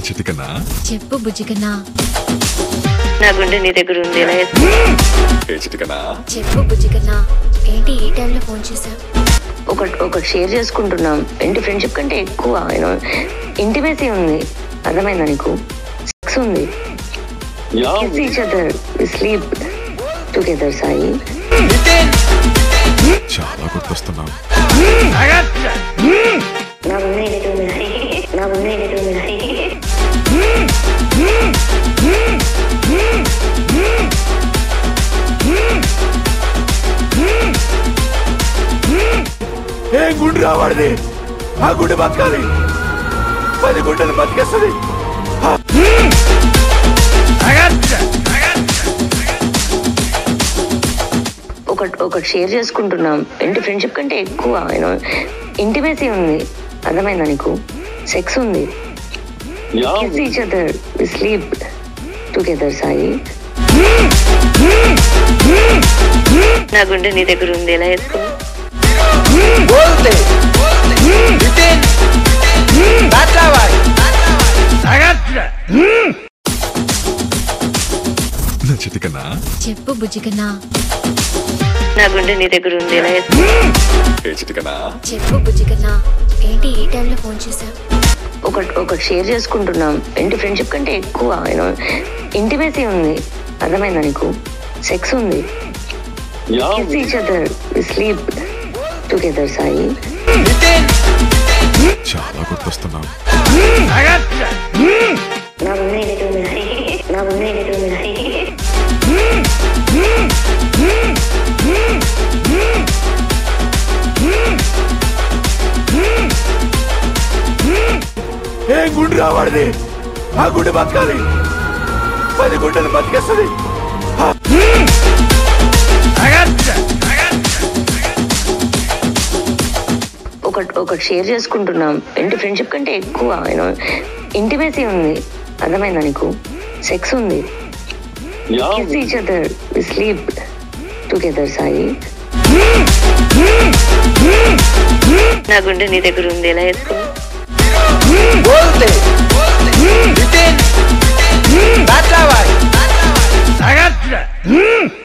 చిటికనా చెప్పు బుజ్జికన్నా నా గుండె నీ దగ్గర ఉంది ఎలా ఏ చిటికనా చెప్పు బుజ్జికన్నా ఏంటి ఈ టైంలో ఫోన్ చేశావు ఒకటి ఒకటి షేర్ చేసుకుంటున్నాం ఏంటి ఫ్రెండ్షిప్ కంటే ఎక్కువ యూనో ఇంటిమేసీ ఉంది అర్థమైందా నీకు సెక్స్ ఉంది kiss each other sleep together Sai చాలా గుర్తొస్తున్నావు నా గుండె నీ దగ్గర ఉంది సాయి నా గుండె నీ దగ్గర ఉంది సాయి ఏ గుండు రావాడిది ఆ గుండె బతకాలి పది గుండెలు బతికేస్తుంది ఒకటి ఒకటి షేర్ చేసుకుంటున్నాం ఏంటి ఫ్రెండ్షిప్ కంటే ఎక్కువ యూనో ఇంటిమేసీ ఉంది అర్థమైందా నీకు సెక్స్ ఉంది kiss each other sleep together Sai నా గుండె నీ దగ్గర ఉంది ఎలా వేసుకో बोलते नितिन बाटलावाई నా చిటికనా చెప్పు బుజ్జికన్నా నా గుండె నీ దగ్గర ఉంది ఎలా వేసుకో ఏ చిటికనా చెప్పు బుజ్జికన్నా ఏంటి ఈ టైంలో ఫోన్ చేశావు ఒకటి ఒకటి షేర్ చేసుకుంటున్నాం ఏంటి ఫ్రెండ్షిప్ కంటే ఎక్కువ యూనో ఇంటిమేసీ ఉంది అర్థమైందా నీకు సెక్స్ ఉంది kiss each other sleep together Sai Nitin చాలా గుర్తొస్తున్నావు నా గుండె నీ దగ్గర ఉంది సాయి నా గుండె నీ దగ్గర ఉంది సాయి ఏ గుండు రావాడిది ఆ గుండె బతకాలి పది గుండెలు బతికేస్తుంది ఒకటి ఒకటి షేర్ చేసుకుంటున్నాం ఏంటి ఫ్రెండ్షిప్ కంటే ఎక్కువ యూనో ఇంటిమేసీ ఉంది అర్థమైందా నీకు సెక్స్ ఉంది kiss each other sleep together Sai నా గుండె నీ దగ్గర ఉంది ఎలా వేసుకో बोलते नितिन बाटलावाई